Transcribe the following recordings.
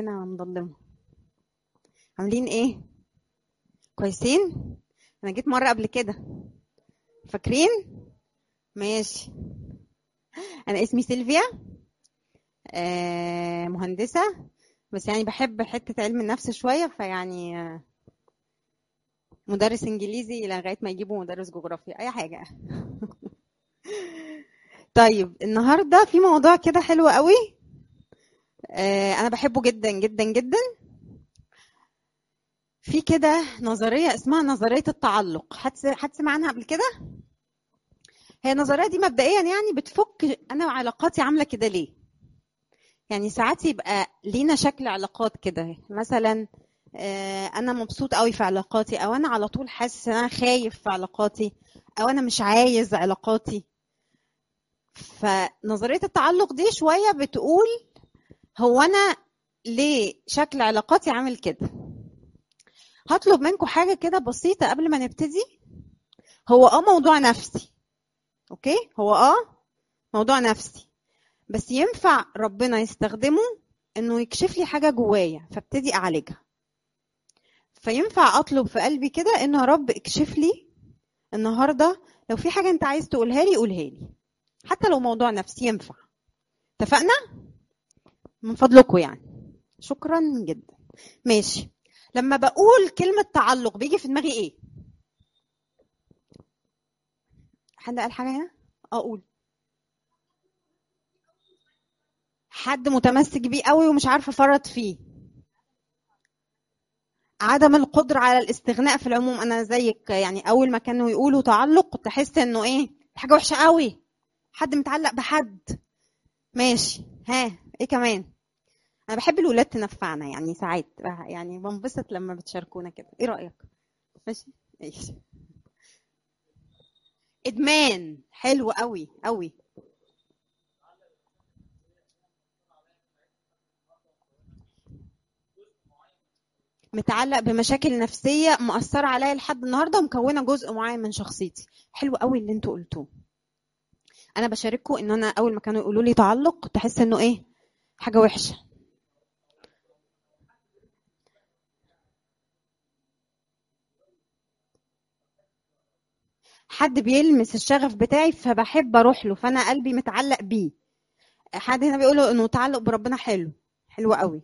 انا مضلمه عاملين ايه كويسين انا جيت مره قبل كده فاكرين ماشي انا اسمي سيلفيا آه مهندسه بس يعني بحب حته علم النفس شويه فيعني آه، مدرس انجليزي لغايه ما يجيبوا مدرس جغرافيا اي حاجه طيب النهارده في موضوع كده حلو قوي آه انا بحبه جدا جدا جدا في كده نظريه اسمها نظريه التعلق هتسمع عنها قبل كده هي النظريه دي مبدئيا يعني بتفك انا وعلاقاتي عامله كده ليه يعني ساعات يبقى لينا شكل علاقات كده مثلا آه، انا مبسوط قوي في علاقاتي او انا على طول حاسس ان انا خايف في علاقاتي او انا مش عايز علاقاتي فنظريه التعلق دي شويه بتقول هو انا ليه شكل علاقاتي عامل كده هطلب منكم حاجه كده بسيطه قبل ما نبتدي هو اه موضوع نفسي اوكي هو اه موضوع نفسي بس ينفع ربنا يستخدمه انه يكشف لي حاجه جوايا فابتدي اعالجها فينفع اطلب في قلبي كده انه يا رب اكشف لي النهارده لو في حاجه انت عايز تقولها لي قولها لي حتى لو موضوع نفسي ينفع اتفقنا من فضلكم يعني شكرا جدا ماشي لما بقول كلمه تعلق بيجي في دماغي ايه حد قال حاجه هنا اقول حد متمسك بيه قوي ومش عارفه افرط فيه عدم القدرة على الاستغناء في العموم انا زيك يعني اول ما كانوا يقولوا تعلق كنت احس انه ايه حاجة وحشة قوي حد متعلق بحد ماشي ها ايه كمان انا بحب الولاد تنفعنا يعني ساعات يعني بنبسط لما بتشاركونا كده ايه رأيك ماشي ماشي ادمان حلو قوي قوي متعلق بمشاكل نفسيه مأثره عليا لحد النهارده ومكونه جزء معين من شخصيتي حلو قوي اللي انتوا قلتوه انا بشارككم ان انا اول ما كانوا يقولوا لي تعلق كنت احس انه ايه حاجه وحشه حد بيلمس الشغف بتاعي فبحب اروح له فانا قلبي متعلق بيه حد هنا بيقولوا انه تعلق بربنا حلو حلو قوي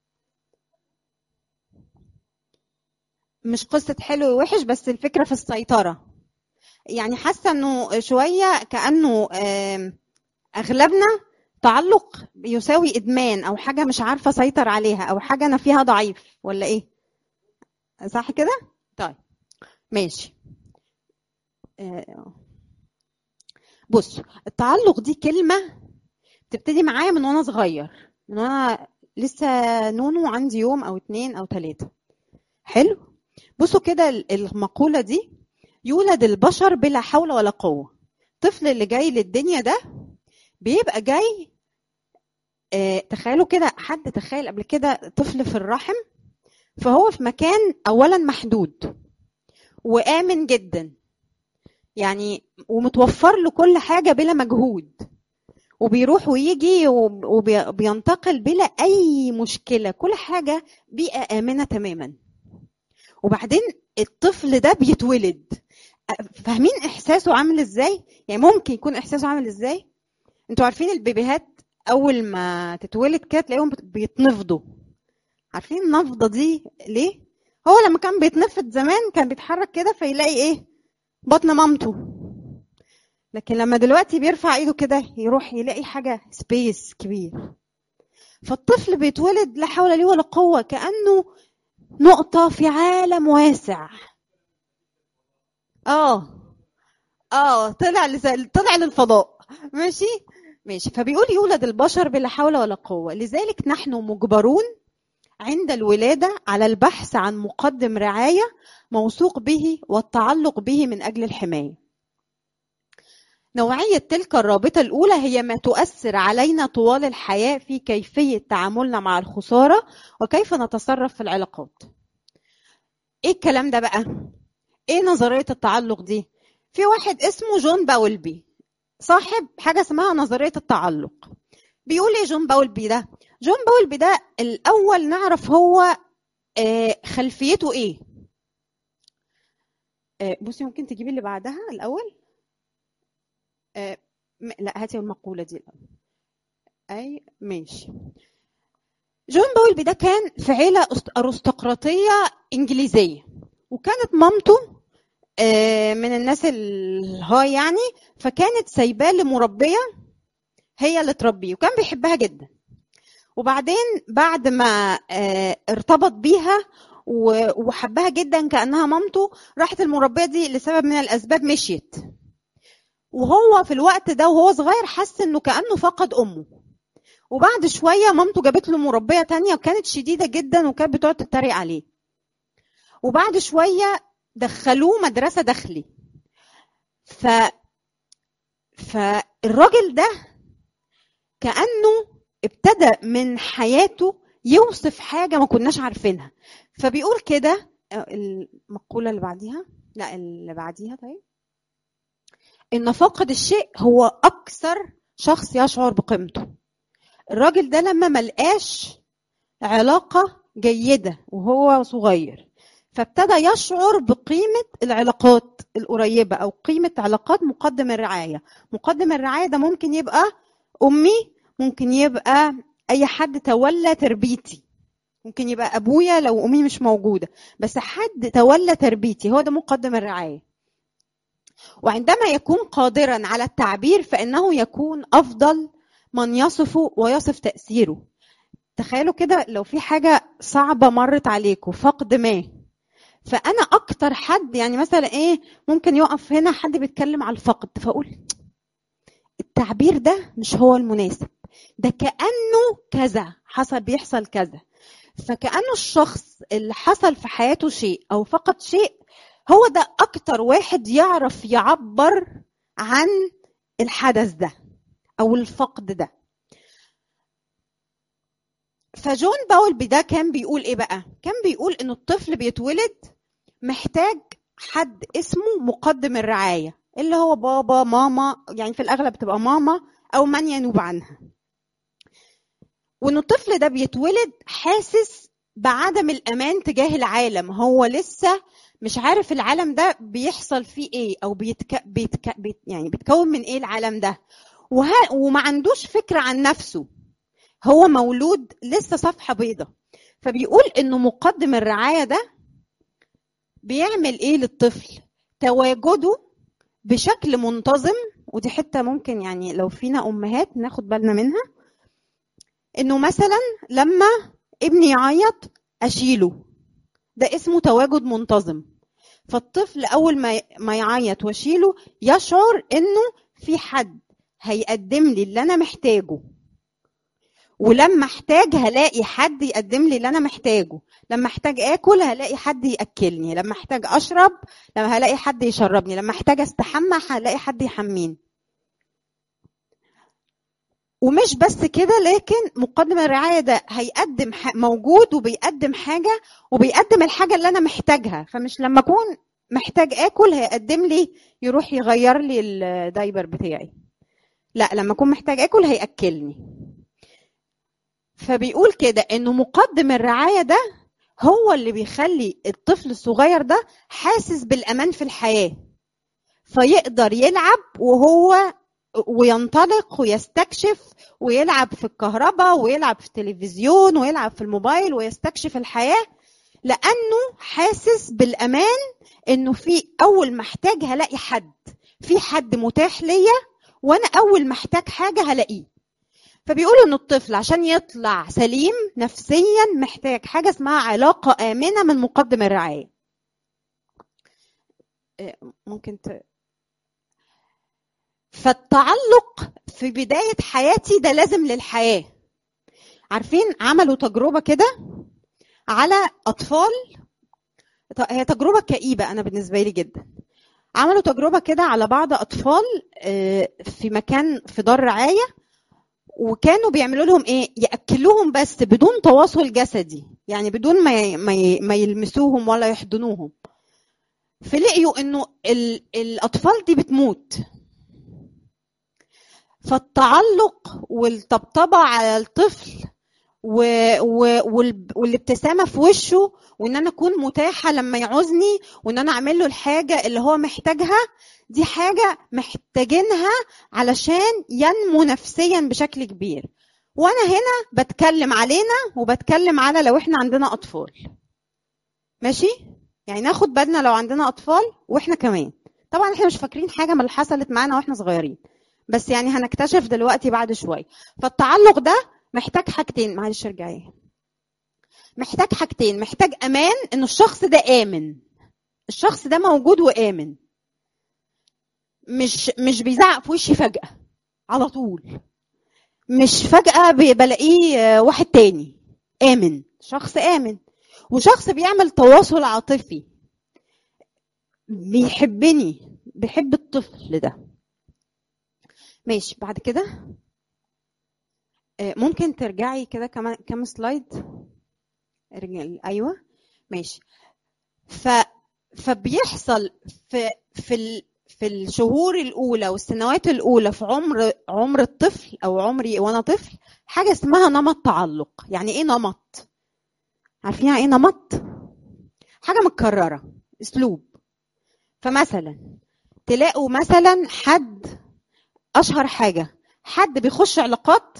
مش قصة حلو ووحش بس الفكرة في السيطرة يعني حاسة انه شوية كأنه اغلبنا تعلق يساوي ادمان او حاجة مش عارفة اسيطر عليها او حاجة انا فيها ضعيف ولا ايه صح كده طيب ماشي بص التعلق دي كلمة بتبتدي معايا من وانا صغير من وانا لسه نونو عندي يوم او اتنين او تلاتة حلو بصوا كده المقولة دي يولد البشر بلا حول ولا قوة الطفل اللي جاي للدنيا ده بيبقى جاي اه تخيلوا كده حد تخيل قبل كده طفل في الرحم فهو في مكان أولا محدود وآمن جدا يعني ومتوفر له كل حاجة بلا مجهود وبيروح ويجي وبينتقل بلا أي مشكلة كل حاجة بيئة آمنة تماما وبعدين الطفل ده بيتولد فاهمين احساسه عامل ازاي يعني ممكن يكون احساسه عامل ازاي انتوا عارفين البيبيهات اول ما تتولد كده تلاقيهم بيتنفضوا عارفين النفضه دي ليه هو لما كان بيتنفض زمان كان بيتحرك كده فيلاقي ايه بطن مامته لكن لما دلوقتي بيرفع ايده كده يروح يلاقي حاجه سبيس كبير فالطفل بيتولد لا حول له ولا قوه كانه نقطة في عالم واسع اه اه طلع لزل... طلع للفضاء ماشي ماشي فبيقول يولد البشر بلا حول ولا قوة لذلك نحن مجبرون عند الولادة على البحث عن مقدم رعاية موثوق به والتعلق به من أجل الحماية نوعية تلك الرابطة الأولى هي ما تؤثر علينا طوال الحياة في كيفية تعاملنا مع الخسارة وكيف نتصرف في العلاقات. إيه الكلام ده بقى؟ إيه نظرية التعلق دي؟ في واحد اسمه جون باولبي صاحب حاجة اسمها نظرية التعلق. بيقول ايه جون باولبي ده جون باولبي ده الاول نعرف هو آه، خلفيته ايه آه، بصي ممكن تجيبي اللي بعدها الاول آه، م- لا هاتي المقولة دي الأول أي ماشي جون باولبي ده كان في عيلة أست- أرستقراطية إنجليزية وكانت مامته آه، من الناس الهاي يعني فكانت سايباه لمربية هي اللي تربيه وكان بيحبها جدا وبعدين بعد ما آه، ارتبط بيها و- وحبها جدا كأنها مامته راحت المربية دي لسبب من الأسباب مشيت وهو في الوقت ده وهو صغير حس انه كأنه فقد أمه وبعد شوية مامته جابت له مربية تانية وكانت شديدة جدا وكانت بتقعد تتريق عليه وبعد شوية دخلوه مدرسة داخلي ف فالراجل ده كأنه ابتدى من حياته يوصف حاجة ما كناش عارفينها فبيقول كده آه، المقولة اللي بعديها لا اللي بعديها طيب إن فاقد الشيء هو أكثر شخص يشعر بقيمته الراجل ده لما ملقاش علاقة جيدة وهو صغير فابتدى يشعر بقيمة العلاقات القريبة أو قيمة علاقات مقدم الرعاية مقدم الرعاية ده ممكن يبقى أمي ممكن يبقى أي حد تولى تربيتي ممكن يبقى أبويا لو أمي مش موجودة بس حد تولى تربيتي هو ده مقدم الرعاية وعندما يكون قادرا على التعبير فإنه يكون أفضل من يصفه ويصف تأثيره تخيلوا كده لو في حاجة صعبة مرت عليكم فقد ما فأنا أكتر حد يعني مثلا إيه ممكن يقف هنا حد بيتكلم على الفقد فأقول التعبير ده مش هو المناسب ده كأنه كذا حصل بيحصل كذا فكأنه الشخص اللي حصل في حياته شيء أو فقد شيء هو ده أكتر واحد يعرف يعبر عن الحدث ده أو الفقد ده فجون باولبي ده كان بيقول ايه بقى كان بيقول ان الطفل بيتولد محتاج حد اسمه مقدم الرعايه اللي هو بابا ماما يعني في الاغلب بتبقى ماما او من ينوب عنها وان الطفل ده بيتولد حاسس بعدم الامان تجاه العالم هو لسه مش عارف العالم ده بيحصل فيه ايه او بيتك... بيتك... بيت... يعني بيتكون من ايه العالم ده وه... وما عندوش فكره عن نفسه هو مولود لسه صفحه بيضة فبيقول انه مقدم الرعايه ده بيعمل ايه للطفل تواجده بشكل منتظم ودي حته ممكن يعني لو فينا امهات ناخد بالنا منها انه مثلا لما ابني يعيط اشيله ده اسمه تواجد منتظم فالطفل اول ما ما يعيط واشيله يشعر انه في حد هيقدم لي اللي انا محتاجه ولما احتاج هلاقي حد يقدم لي اللي انا محتاجه لما احتاج اكل هلاقي حد ياكلني لما احتاج اشرب لما هلاقي حد يشربني لما احتاج استحمى هلاقي حد يحميني ومش بس كده لكن مقدم الرعايه ده هيقدم ح- موجود وبيقدم حاجه وبيقدم الحاجه اللي انا محتاجها فمش لما اكون محتاج اكل هيقدم لي يروح يغير لي الدايبر بتاعي لا لما اكون محتاج اكل هياكلني فبيقول كده انه مقدم الرعايه ده هو اللي بيخلي الطفل الصغير ده حاسس بالامان في الحياه فيقدر يلعب وهو وينطلق ويستكشف ويلعب في الكهرباء ويلعب في التلفزيون ويلعب في الموبايل ويستكشف الحياه لانه حاسس بالامان انه في اول ما احتاج هلاقي حد في حد متاح ليا وانا اول ما احتاج حاجه هلاقيه فبيقولوا ان الطفل عشان يطلع سليم نفسيا محتاج حاجه اسمها علاقه امنه من مقدم الرعايه إيه، ممكن ت... فالتعلق في بدايه حياتي ده لازم للحياه عارفين عملوا تجربه كده على اطفال ط- هي تجربه كئيبه انا بالنسبه لي جدا عملوا تجربه كده على بعض اطفال آه، في مكان في دار رعايه وكانوا بيعملوا لهم ايه ياكلوهم بس بدون تواصل جسدي يعني بدون ما ي- ما ي- ما يلمسوهم ولا يحضنوهم فلقيوا انه ال- الاطفال دي بتموت فالتعلق والطبطبه على الطفل و... و... وال... والابتسامه في وشه وان انا اكون متاحه لما يعوزني وان انا اعمل له الحاجه اللي هو محتاجها دي حاجه محتاجينها علشان ينمو نفسيا بشكل كبير وانا هنا بتكلم علينا وبتكلم على لو احنا عندنا اطفال ماشي يعني ناخد بالنا لو عندنا اطفال واحنا كمان طبعا احنا مش فاكرين حاجه من اللي حصلت معانا واحنا صغيرين بس يعني هنكتشف دلوقتي بعد شويه فالتعلق ده محتاج حاجتين معلش ارجعي محتاج حاجتين محتاج امان ان الشخص ده امن الشخص ده موجود وامن مش مش بيزعق في وشي فجاه على طول مش فجاه بلاقيه واحد تاني امن شخص امن وشخص بيعمل تواصل عاطفي بيحبني بيحب الطفل ده ماشي بعد كده ممكن ترجعي كده كمان كام سلايد ارجعي ايوه ماشي ف فبيحصل في في ال... في الشهور الاولى والسنوات الاولى في عمر عمر الطفل او عمري وانا طفل حاجه اسمها نمط تعلق يعني ايه نمط عارفين يعني ايه نمط حاجه متكرره اسلوب فمثلا تلاقوا مثلا حد اشهر حاجه حد بيخش علاقات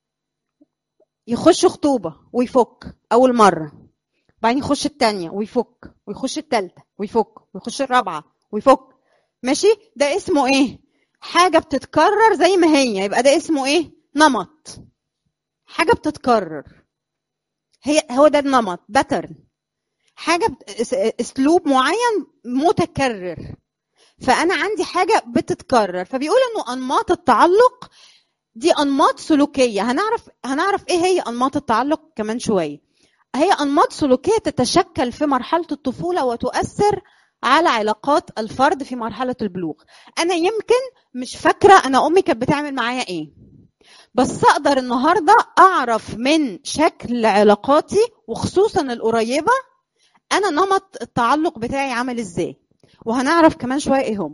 يخش خطوبه ويفك اول مره بعدين يخش التانية ويفك ويخش التالتة ويفك ويخش الرابعة ويفك ماشي ده اسمه ايه حاجة بتتكرر زي ما هي يبقى ده اسمه ايه نمط حاجة بتتكرر هي هو ده النمط باترن حاجة اسلوب معين متكرر فانا عندي حاجة بتتكرر فبيقول انه انماط التعلق دي انماط سلوكية هنعرف هنعرف ايه هي انماط التعلق كمان شوية هي انماط سلوكيه تتشكل في مرحله الطفوله وتؤثر على علاقات الفرد في مرحله البلوغ انا يمكن مش فاكره انا امي كانت بتعمل معايا ايه بس اقدر النهارده اعرف من شكل علاقاتي وخصوصا القريبه انا نمط التعلق بتاعي عامل ازاي وهنعرف كمان شويه ايه هم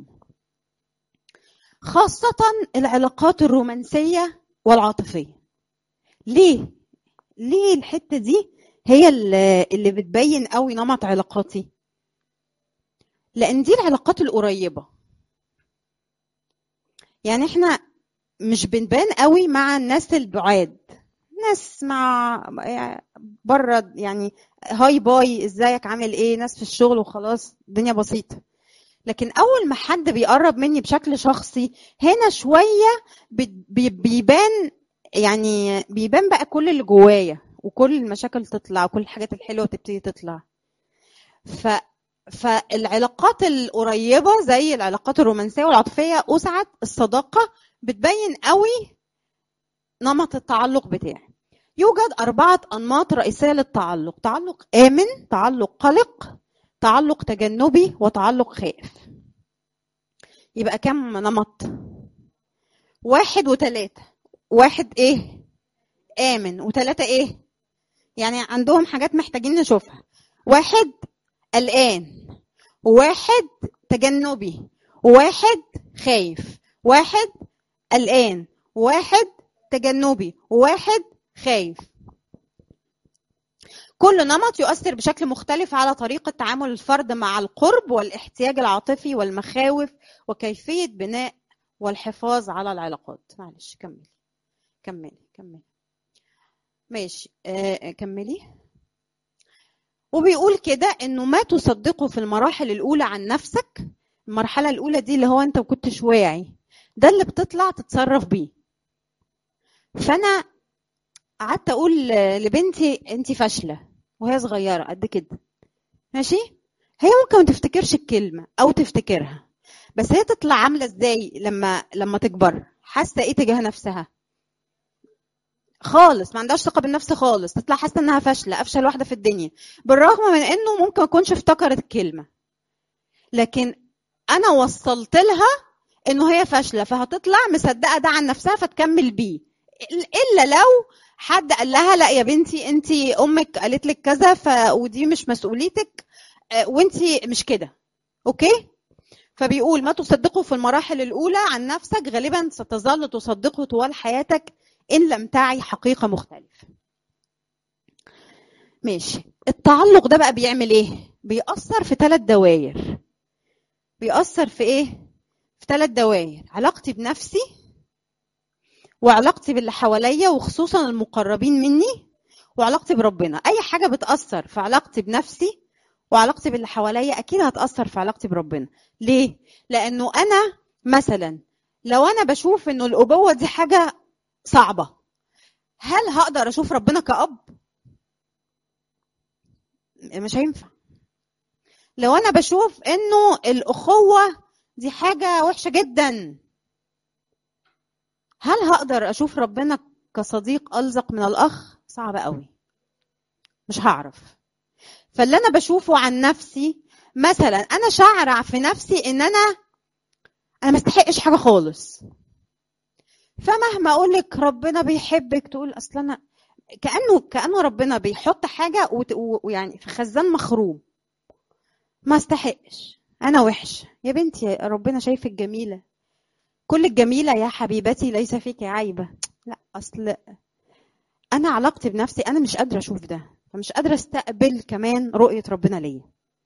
خاصه العلاقات الرومانسيه والعاطفيه ليه ليه الحته دي هي اللي بتبين قوي نمط علاقاتي لان دي العلاقات القريبه يعني احنا مش بنبان قوي مع الناس البعاد ناس مع بره يعني هاي باي ازيك عامل ايه ناس في الشغل وخلاص الدنيا بسيطه لكن اول ما حد بيقرب مني بشكل شخصي هنا شويه بيبان يعني بيبان بقى كل اللي جوايا وكل المشاكل تطلع وكل الحاجات الحلوه تبتدي تطلع ف فالعلاقات القريبه زي العلاقات الرومانسيه والعاطفيه اسعد الصداقه بتبين قوي نمط التعلق بتاعي يوجد أربعة أنماط رئيسية للتعلق تعلق آمن تعلق قلق تعلق تجنبي وتعلق خائف يبقى كم نمط واحد وثلاثة واحد ايه آمن وثلاثة ايه يعني عندهم حاجات محتاجين نشوفها واحد قلقان وواحد تجنبي وواحد خايف واحد قلقان وواحد تجنبي وواحد خايف كل نمط يؤثر بشكل مختلف على طريقة تعامل الفرد مع القرب والاحتياج العاطفي والمخاوف وكيفية بناء والحفاظ على العلاقات معلش كملي كملي كملي ماشي آه كملي وبيقول كده انه ما تصدقه في المراحل الاولى عن نفسك المرحله الاولى دي اللي هو انت ما كنتش واعي ده اللي بتطلع تتصرف بيه فانا قعدت اقول لبنتي انت فاشله وهي صغيره قد كده ماشي هي ممكن ما تفتكرش الكلمه او تفتكرها بس هي تطلع عامله ازاي لما لما تكبر حاسه ايه تجاه نفسها خالص ما عندهاش ثقه بالنفس خالص تطلع حاسه انها فاشله افشل واحده في الدنيا بالرغم من انه ممكن ما تكونش افتكرت الكلمه لكن انا وصلت لها انه هي فاشله فهتطلع مصدقه ده عن نفسها فتكمل بيه الا لو حد قال لها لا يا بنتي انت امك قالت لك كذا ف... ودي مش مسؤوليتك وانت مش كده اوكي فبيقول ما تصدقه في المراحل الأولى عن نفسك غالبا ستظل تصدقه طوال حياتك إن لم تعي حقيقة مختلفة ماشي التعلق ده بقى بيعمل ايه بيأثر في ثلاث دواير بيأثر في ايه في ثلاث دواير علاقتي بنفسي وعلاقتي باللي حواليا وخصوصا المقربين مني وعلاقتي بربنا اي حاجه بتأثر في علاقتي بنفسي وعلاقتي باللي حواليا اكيد هتأثر في علاقتي بربنا ليه لانه انا مثلا لو انا بشوف انه الابوه دي حاجه صعبه هل هقدر اشوف ربنا كأب مش هينفع لو انا بشوف انه الاخوه دي حاجه وحشه جدا هل هقدر اشوف ربنا كصديق الزق من الاخ صعب قوي مش هعرف فاللي انا بشوفه عن نفسي مثلا انا شعرع في نفسي ان انا انا ما استحقش حاجه خالص فمهما اقول لك ربنا بيحبك تقول اصل انا كانه كانه ربنا بيحط حاجه ويعني في خزان مخروم ما استحقش انا وحش يا بنتي ربنا شايفك جميله كل الجميله يا حبيبتي ليس فيك عيبه لا اصل انا علاقتي بنفسي انا مش قادره اشوف ده فمش قادره استقبل كمان رؤيه ربنا ليا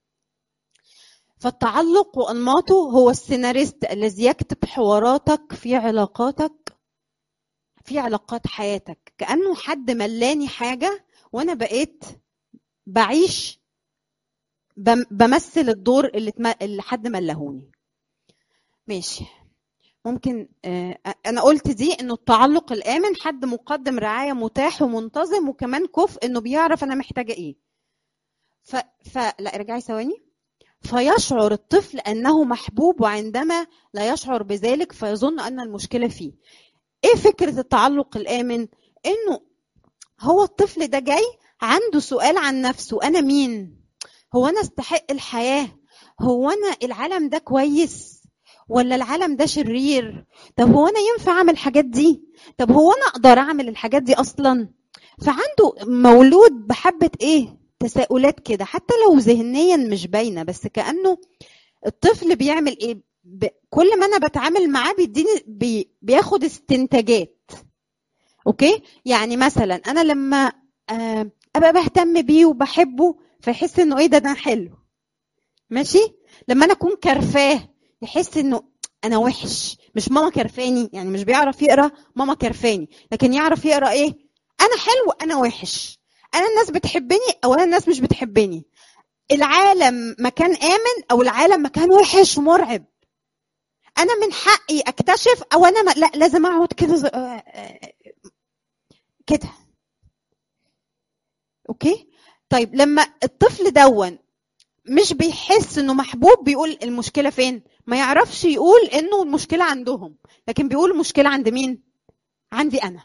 فالتعلق وانماطه هو السيناريست الذي يكتب حواراتك في علاقاتك في علاقات حياتك كانه حد ملاني حاجه وانا بقيت بعيش بمثل الدور اللي اللي حد ملهوني ماشي ممكن انا قلت دي انه التعلق الامن حد مقدم رعايه متاح ومنتظم وكمان كفء انه بيعرف انا محتاجه ايه ف... ف... لا ارجعي ثواني فيشعر الطفل انه محبوب وعندما لا يشعر بذلك فيظن ان المشكله فيه ايه فكره التعلق الامن انه هو الطفل ده جاي عنده سؤال عن نفسه انا مين هو انا استحق الحياه هو انا العالم ده كويس ولا العالم ده شرير طب هو انا ينفع اعمل الحاجات دي طب هو انا اقدر اعمل الحاجات دي اصلا فعنده مولود بحبه ايه تساؤلات كده حتى لو ذهنيا مش باينه بس كانه الطفل بيعمل ايه ب... كل ما انا بتعامل معاه بيديني بي... بياخد استنتاجات اوكي يعني مثلا انا لما آه ابقى بهتم بيه وبحبه فيحس انه ايه ده ده حلو ماشي لما انا اكون كرفاه يحس انه انا وحش مش ماما كرفاني يعني مش بيعرف يقرا ماما كرفاني لكن يعرف يقرا ايه انا حلو انا وحش انا الناس بتحبني او انا الناس مش بتحبني العالم مكان امن او العالم مكان وحش ومرعب انا من حقي اكتشف او انا لا لازم اقعد كده كده اوكي طيب لما الطفل دون مش بيحس انه محبوب بيقول المشكله فين ما يعرفش يقول انه المشكله عندهم لكن بيقول المشكله عند مين عندي انا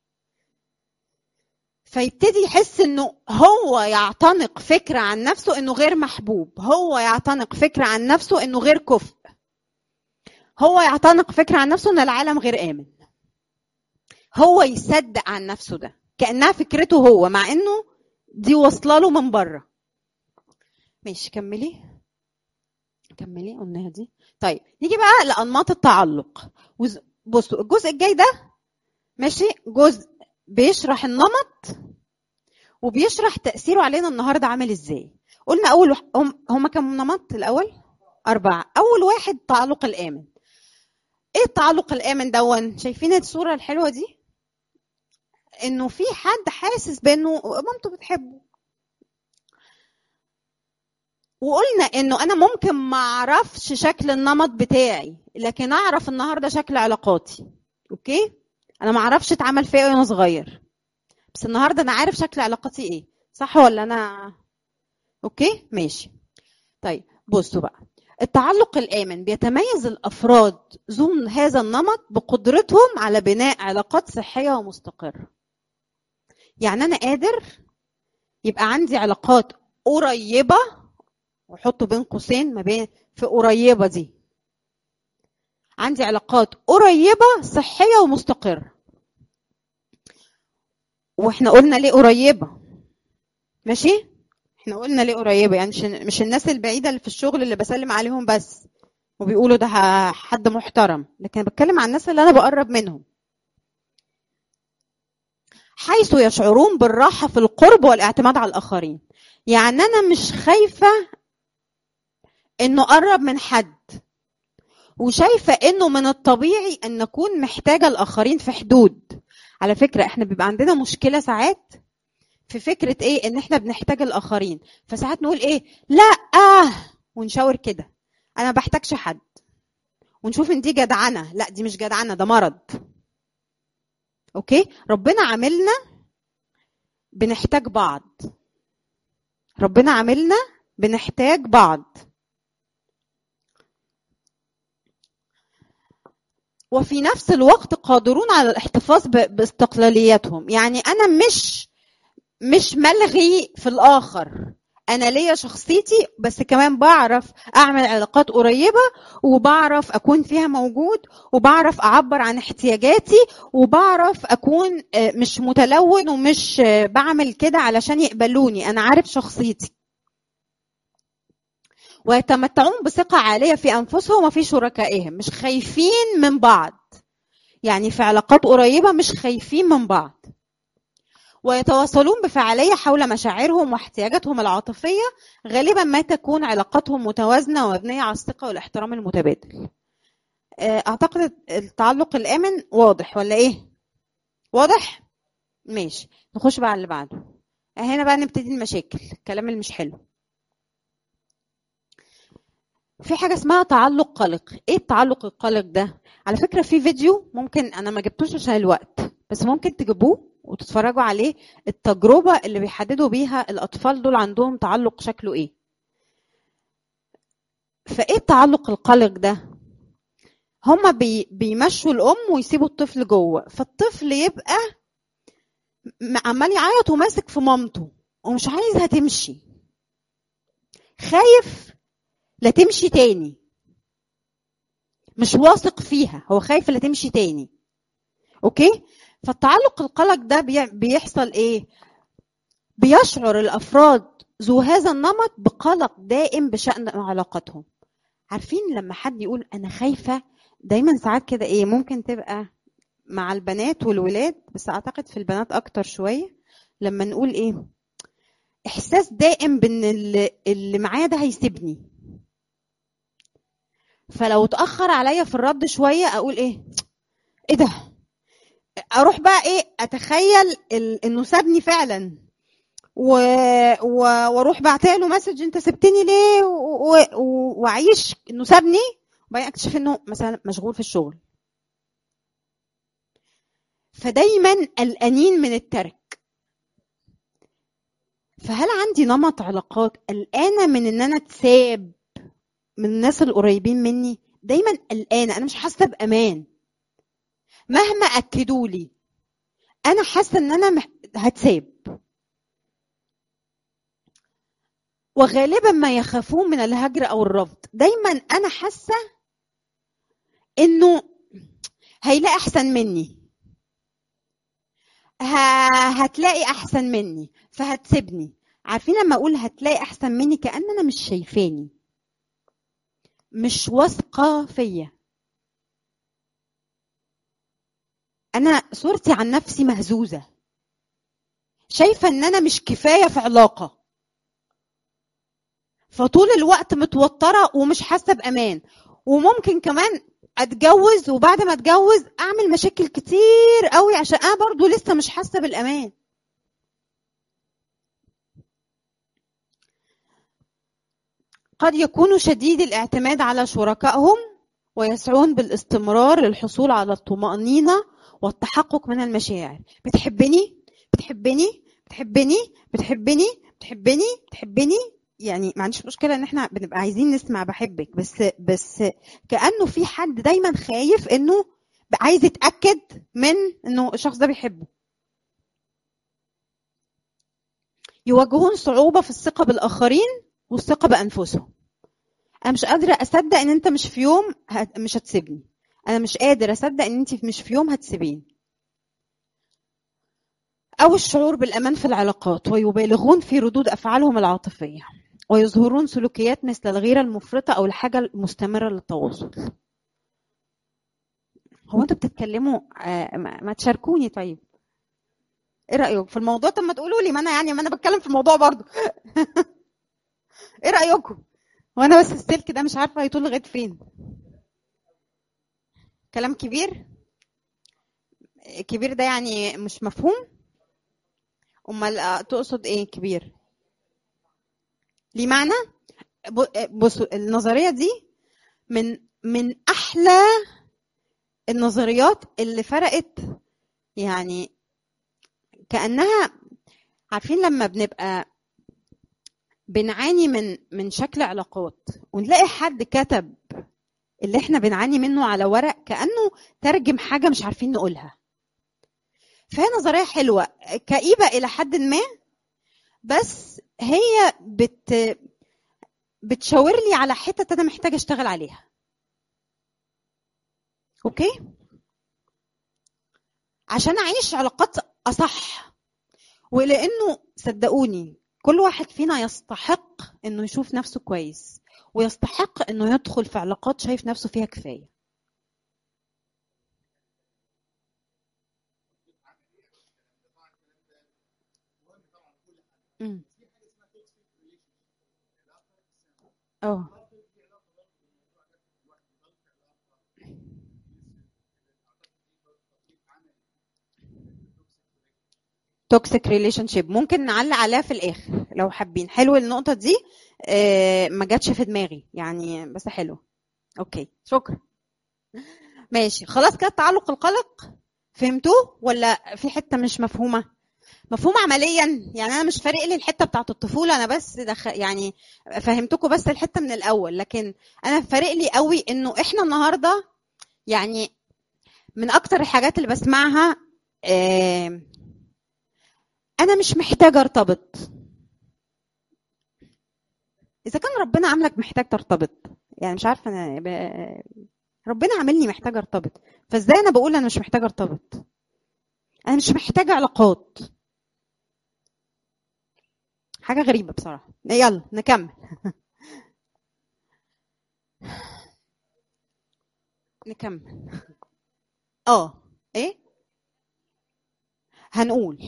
فيبتدي يحس انه هو يعتنق فكره عن نفسه انه غير محبوب هو يعتنق فكره عن نفسه انه غير كفء هو يعتنق فكره عن نفسه ان العالم غير امن هو يصدق عن نفسه ده كانها فكرته هو مع انه دي واصله له من بره ماشي كملي كملي قلناها دي طيب نيجي بقى لانماط التعلق بصوا الجزء الجاي ده ماشي جزء بيشرح النمط وبيشرح تاثيره علينا النهارده عامل ازاي قلنا اول وح... هم هم كم نمط الاول اربعه اول واحد التعلق الامن ايه التعلق الامن دون شايفين الصوره الحلوه دي انه في حد حاسس بانه مامته بتحبه وقلنا انه انا ممكن ما اعرفش شكل النمط بتاعي لكن اعرف النهارده شكل علاقاتي اوكي انا ما اعرفش اتعامل فيها وانا صغير بس النهارده انا عارف شكل علاقتي ايه صح ولا انا اوكي ماشي طيب بصوا بقى التعلق الآمن بيتميز الأفراد ذو هذا النمط بقدرتهم على بناء علاقات صحية ومستقرة. يعني أنا قادر يبقى عندي علاقات قريبة وحطه بين قوسين ما بين في قريبة دي. عندي علاقات قريبة صحية ومستقرة. واحنا قلنا ليه قريبة؟ ماشي؟ احنا قلنا ليه قريبه يعني مش مش الناس البعيده اللي في الشغل اللي بسلم عليهم بس وبيقولوا ده حد محترم لكن بتكلم عن الناس اللي انا بقرب منهم حيث يشعرون بالراحة في القرب والاعتماد على الآخرين يعني أنا مش خايفة إنه أقرب من حد وشايفة إنه من الطبيعي أن نكون محتاجة الآخرين في حدود على فكرة إحنا بيبقى عندنا مشكلة ساعات في فكرة إيه إن إحنا بنحتاج الآخرين فساعات نقول إيه لا آه ونشاور كده أنا ما بحتاجش حد ونشوف إن دي جدعنة لا دي مش جدعنة ده مرض اوكي ربنا عاملنا بنحتاج بعض ربنا عاملنا بنحتاج بعض وفي نفس الوقت قادرون على الاحتفاظ باستقلاليتهم يعني انا مش مش ملغي في الاخر انا ليا شخصيتي بس كمان بعرف اعمل علاقات قريبه وبعرف اكون فيها موجود وبعرف اعبر عن احتياجاتي وبعرف اكون مش متلون ومش بعمل كده علشان يقبلوني انا عارف شخصيتي ويتمتعون بثقة عالية في أنفسهم وفي شركائهم مش خايفين من بعض يعني في علاقات قريبة مش خايفين من بعض ويتواصلون بفعالية حول مشاعرهم واحتياجاتهم العاطفية غالبا ما تكون علاقاتهم متوازنة ومبنية على الثقة والاحترام المتبادل أعتقد التعلق الآمن واضح ولا إيه؟ واضح؟ ماشي نخش بقى على اللي بعده هنا بقى نبتدي المشاكل الكلام اللي مش حلو في حاجة اسمها تعلق قلق ايه التعلق القلق ده على فكرة في فيديو ممكن انا ما جبتوش عشان الوقت بس ممكن تجيبوه وتتفرجوا عليه التجربة اللي بيحددوا بيها الأطفال دول عندهم تعلق شكله إيه فإيه التعلق القلق ده هما بي بيمشوا الأم ويسيبوا الطفل جوه فالطفل يبقى عمال يعيط وماسك في مامته ومش عايزها تمشي خايف لا تمشي تاني مش واثق فيها هو خايف لا تمشي تاني اوكي فالتعلق القلق ده بيحصل ايه بيشعر الافراد ذو هذا النمط بقلق دائم بشان علاقتهم عارفين لما حد يقول انا خايفه دايما ساعات كده ايه ممكن تبقى مع البنات والولاد بس اعتقد في البنات اكتر شويه لما نقول ايه احساس دائم بان اللي, اللي معايا ده هيسيبني فلو اتاخر عليا في الرد شويه اقول ايه ايه ده اروح بقى ايه اتخيل انه سابني فعلا و... و... واروح بعتله مسج انت سبتني ليه و... و... واعيش انه سابني وبعدين اكتشف انه مثلا مشغول في الشغل فدايما قلقانين من الترك فهل عندي نمط علاقات قلقانه من ان انا اتساب من الناس القريبين مني دايما قلقانه انا مش حاسه بامان مهما اكدوا لي انا حاسه ان انا هتساب وغالبا ما يخافون من الهجر او الرفض دايما انا حاسه انه هيلاقي احسن مني هتلاقي احسن مني فهتسيبني عارفين لما اقول هتلاقي احسن مني كان انا مش شايفاني مش واثقه فيا انا صورتي عن نفسي مهزوزه شايفه ان انا مش كفايه في علاقه فطول الوقت متوتره ومش حاسه بامان وممكن كمان اتجوز وبعد ما اتجوز اعمل مشاكل كتير قوي عشان انا برضو لسه مش حاسه بالامان قد يكونوا شديد الاعتماد على شركائهم ويسعون بالاستمرار للحصول على الطمأنينة والتحقق من المشاعر بتحبني بتحبني بتحبني بتحبني بتحبني بتحبني يعني ما عنديش مشكله ان احنا بنبقى عايزين نسمع بحبك بس بس كانه في حد دايما خايف انه عايز يتاكد من انه الشخص ده بيحبه يواجهون صعوبه في الثقه بالاخرين والثقه بانفسهم انا مش قادره اصدق ان انت مش في يوم هت... مش هتسيبني انا مش قادر اصدق ان انت مش في يوم هتسيبيني او الشعور بالامان في العلاقات ويبالغون في ردود افعالهم العاطفيه ويظهرون سلوكيات مثل الغيرة المفرطة أو الحاجة المستمرة للتواصل هو انتوا بتتكلموا آه، ما ما تشاركوني طيب ايه رأيكم في الموضوع طب ما تقولوا لي ما انا يعني ما انا بتكلم في الموضوع برضو ايه رأيكم وانا بس السلك ده مش عارفه هيطول لغايه فين كلام كبير كبير ده يعني مش مفهوم امال آه، تقصد ايه كبير ليه معنى ب- بصوا النظريه دي من من احلى النظريات اللي فرقت يعني كانها عارفين لما بنبقى بنعاني من من شكل علاقات ونلاقي حد كتب اللي احنا بنعاني منه على ورق كانه ترجم حاجه مش عارفين نقولها فهي نظريه حلوه كئيبه الى حد ما بس هي بت بتشاور لي على حتة أنا محتاجة أشتغل عليها أوكي عشان أعيش علاقات أصح ولأنه صدقوني كل واحد فينا يستحق إنه يشوف نفسه كويس ويستحق إنه يدخل في علاقات شايف نفسه فيها كفاية أمم. اه توكسيك ريليشن شيب ممكن نعلق عليها في الاخر لو حابين حلو النقطه دي آه، ما جاتش في دماغي يعني بس حلو اوكي شكرا ماشي خلاص كده التعلق القلق فهمتوه ولا في حته مش مفهومه مفهوم عمليا يعني انا مش فارق لي الحته بتاعت الطفوله انا بس دخ... يعني فهمتكم بس الحته من الاول لكن انا فارق لي قوي انه احنا النهارده يعني من اكتر الحاجات اللي بسمعها آه، انا مش محتاجه ارتبط اذا كان ربنا عاملك محتاج ترتبط يعني مش عارفه انا ب... ربنا عاملني محتاجه ارتبط فازاي انا بقول انا مش محتاجه ارتبط انا مش محتاجه علاقات حاجه غريبه بصراحه يلا نكمل نكمل اه ايه هنقول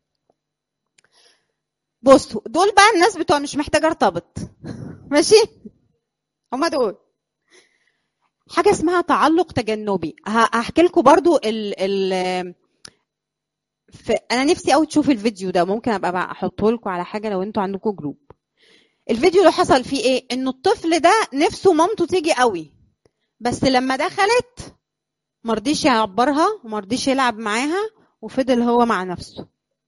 بصوا دول بقى الناس بتوع مش محتاجه ارتبط ماشي هما دول حاجه اسمها تعلق تجنبي ه- هحكي لكم برضو ال ال في انا نفسي قوي تشوفوا الفيديو ده ممكن ابقى بقى احطه لكم على حاجه لو انتوا عندكم جروب الفيديو اللي حصل فيه ايه انه الطفل ده نفسه مامته تيجي قوي بس لما دخلت مرضيش يعبرها ومرضيش يلعب معاها وفضل هو مع نفسه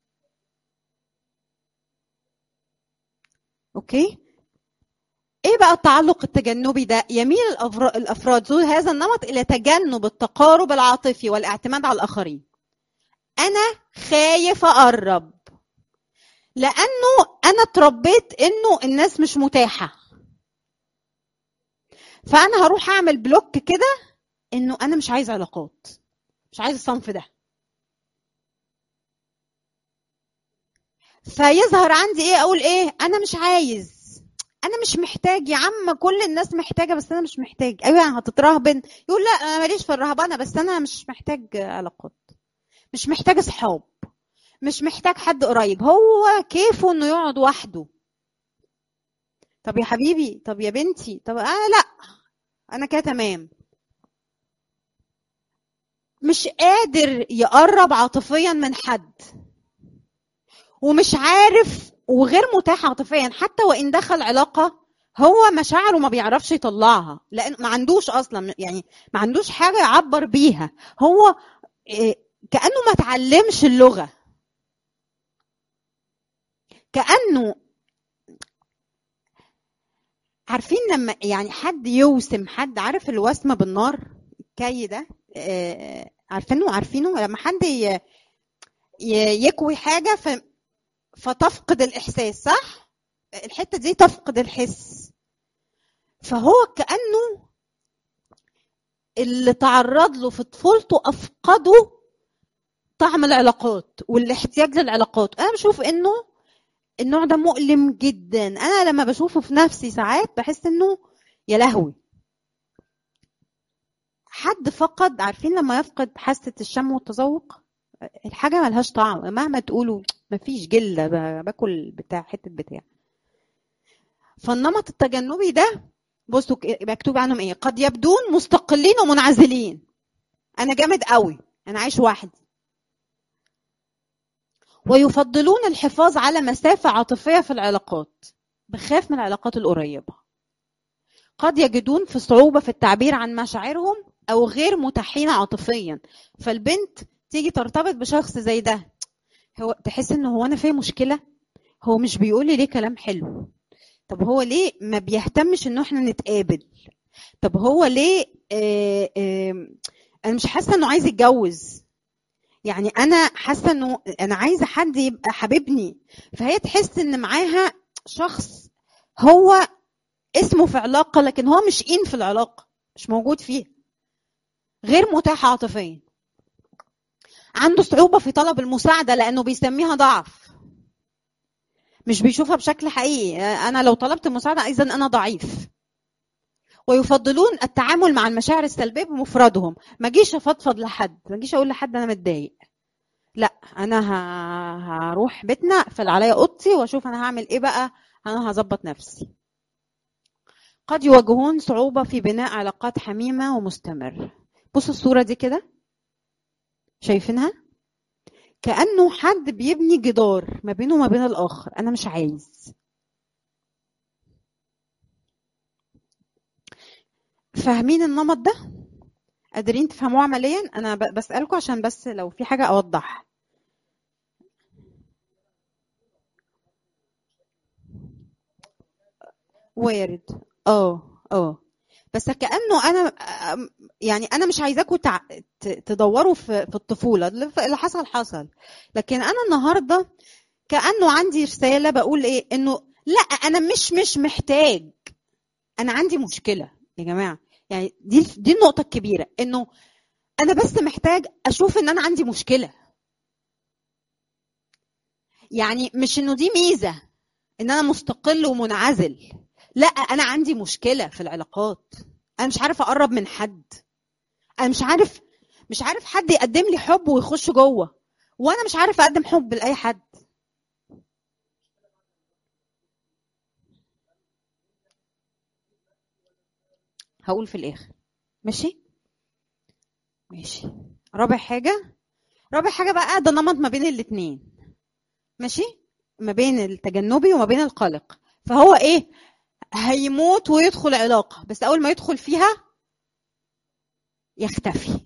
اوكي ايه بقى التعلق التجنبي ده يميل الأفرا- الافراد ذو هذا النمط الى تجنب التقارب العاطفي والاعتماد على الاخرين انا خايف اقرب لانه انا اتربيت انه الناس مش متاحه فانا هروح اعمل بلوك كده انه انا مش عايز علاقات مش عايز الصنف ده فيظهر عندي ايه اقول ايه انا مش عايز انا مش محتاج يا عم كل الناس محتاجه بس انا مش محتاج ايوه يعني هتترهبن يقول لا انا ماليش في الرهبنه بس انا مش محتاج علاقات مش محتاج اصحاب مش محتاج حد قريب هو كيفه انه يقعد وحده طب يا حبيبي طب يا بنتي طب آه لا انا كده تمام مش قادر يقرب عاطفيا من حد ومش عارف وغير متاح عاطفيا حتى وان دخل علاقه هو مشاعره ما بيعرفش يطلعها لان ما عندوش اصلا يعني ما عندوش حاجه يعبر بيها هو إيه، كانه ما اتعلمش اللغه كانه عارفين لما يعني حد يوسم حد عارف الوسم بالنار الكي ده آه، عارفينه عارفينه لما حد ي- ي- يكوي حاجه ف فتفقد الاحساس صح الحته دي تفقد الحس فهو كانه اللي تعرض له في طفولته افقده طعم العلاقات والاحتياج للعلاقات انا بشوف انه النوع ده مؤلم جدا انا لما بشوفه في نفسي ساعات بحس انه يا لهوي حد فقد عارفين لما يفقد حاسه الشم والتذوق الحاجه ملهاش طعم مهما تقولوا مفيش جله ب- باكل بتاع حته بتاع فالنمط التجنبي ده بصوا ك- مكتوب عنهم ايه قد يبدون مستقلين ومنعزلين انا جامد قوي انا عايش وحدي ويفضلون الحفاظ على مسافة عاطفية في العلاقات بخاف من العلاقات القريبة قد يجدون في صعوبة في التعبير عن مشاعرهم أو غير متاحين عاطفيا فالبنت تيجي ترتبط بشخص زي ده هو تحس ان هو انا فيا مشكلة هو مش بيقول لي ليه كلام حلو طب هو ليه ما بيهتمش انه احنا نتقابل طب هو ليه آه آه انا مش حاسه انه عايز يتجوز يعني انا حاسه انه انا عايزه حد يبقى حبيبني فهي تحس ان معاها شخص هو اسمه في علاقه لكن هو مش ان في العلاقه مش موجود فيها غير متاح عاطفيا عنده صعوبه في طلب المساعده لانه بيسميها ضعف مش بيشوفها بشكل حقيقي انا لو طلبت مساعده اذا انا ضعيف ويفضلون التعامل مع المشاعر السلبيه بمفردهم ما اجيش افضفض لحد ما اجيش اقول لحد انا متضايق لا انا ه- هروح بيتنا اقفل عليا اوضتي واشوف انا هعمل ايه بقى انا هظبط نفسي قد يواجهون صعوبه في بناء علاقات حميمه ومستمره بصوا الصوره دي كده شايفينها كانه حد بيبني جدار ما بينه وما بين الاخر انا مش عايز فاهمين النمط ده قادرين تفهموه عمليا انا ب- بسالكم عشان بس لو في حاجه اوضح وارد اه اه بس كانه انا أم- يعني انا مش عايزاكم تع... ت- تدوروا في في الطفوله اللي ف- اللي حصل حصل لكن انا النهارده كانه عندي رساله بقول ايه انه لا انا مش مش محتاج انا عندي مشكله يا جماعه يعني دي دي النقطه الكبيره انه انا بس محتاج اشوف ان انا عندي مشكله يعني مش انه دي ميزه ان انا مستقل ومنعزل لا انا عندي مشكله في العلاقات انا مش عارف اقرب من حد انا مش عارف مش عارف حد يقدم لي حب ويخش جوه وانا مش عارف اقدم حب لاي حد هقول في الاخر ماشي ماشي رابع حاجه رابع حاجه بقى ده نمط ما بين الاتنين ماشي ما بين التجنبي وما بين القلق فهو ايه هيموت ويدخل علاقه بس اول ما يدخل فيها يختفي